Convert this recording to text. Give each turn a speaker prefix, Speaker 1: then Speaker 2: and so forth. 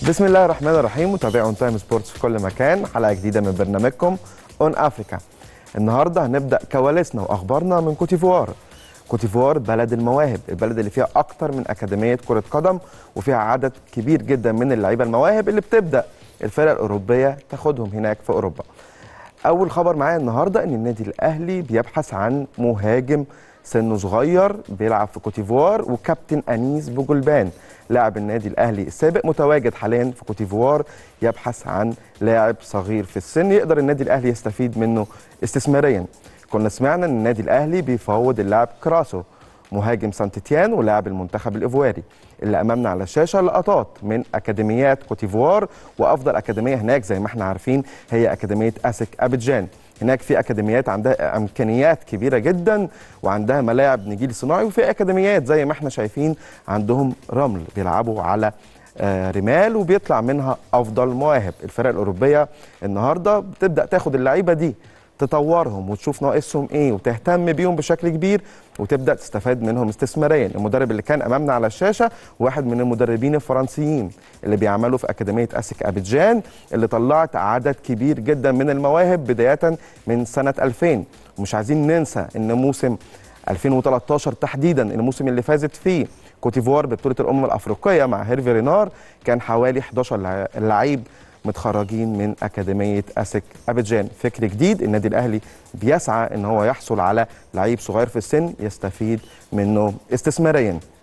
Speaker 1: بسم الله الرحمن الرحيم متابعون تايم سبورتس في كل مكان حلقه جديده من برنامجكم اون افريكا النهارده هنبدا كواليسنا واخبارنا من كوتيفوار كوتيفوار بلد المواهب البلد اللي فيها اكتر من اكاديميه كره قدم وفيها عدد كبير جدا من اللعيبه المواهب اللي بتبدا الفرق الاوروبيه تاخدهم هناك في اوروبا اول خبر معايا النهارده ان النادي الاهلي بيبحث عن مهاجم سنه صغير بيلعب في كوتيفوار وكابتن انيس بوجلبان لاعب النادي الاهلي السابق متواجد حاليا في كوتيفوار يبحث عن لاعب صغير في السن يقدر النادي الاهلي يستفيد منه استثماريا كنا سمعنا ان النادي الاهلي بيفاوض اللاعب كراسو مهاجم سانتيتيان ولاعب المنتخب الايفواري اللي امامنا على الشاشه لقطات من اكاديميات كوتيفوار وافضل اكاديميه هناك زي ما احنا عارفين هي اكاديميه اسك ابيجان هناك في اكاديميات عندها امكانيات كبيره جدا وعندها ملاعب نجيل صناعي وفي اكاديميات زي ما احنا شايفين عندهم رمل بيلعبوا على آه، رمال وبيطلع منها افضل مواهب الفرق الاوروبيه النهارده بتبدا تاخد اللعيبه دي تطورهم وتشوف ناقصهم ايه وتهتم بيهم بشكل كبير وتبدا تستفاد منهم استثماريا المدرب اللي كان امامنا على الشاشه واحد من المدربين الفرنسيين اللي بيعملوا في اكاديميه اسك ابيجان اللي طلعت عدد كبير جدا من المواهب بدايه من سنه 2000 ومش عايزين ننسى ان موسم 2013 تحديدا الموسم اللي فازت فيه كوتيفوار ببطوله الامم الافريقيه مع هيرفي رينار كان حوالي 11 لعيب متخرجين من أكاديمية أسك أبيجان فكر جديد النادي الأهلي بيسعى أن هو يحصل على لعيب صغير في السن يستفيد منه استثماريا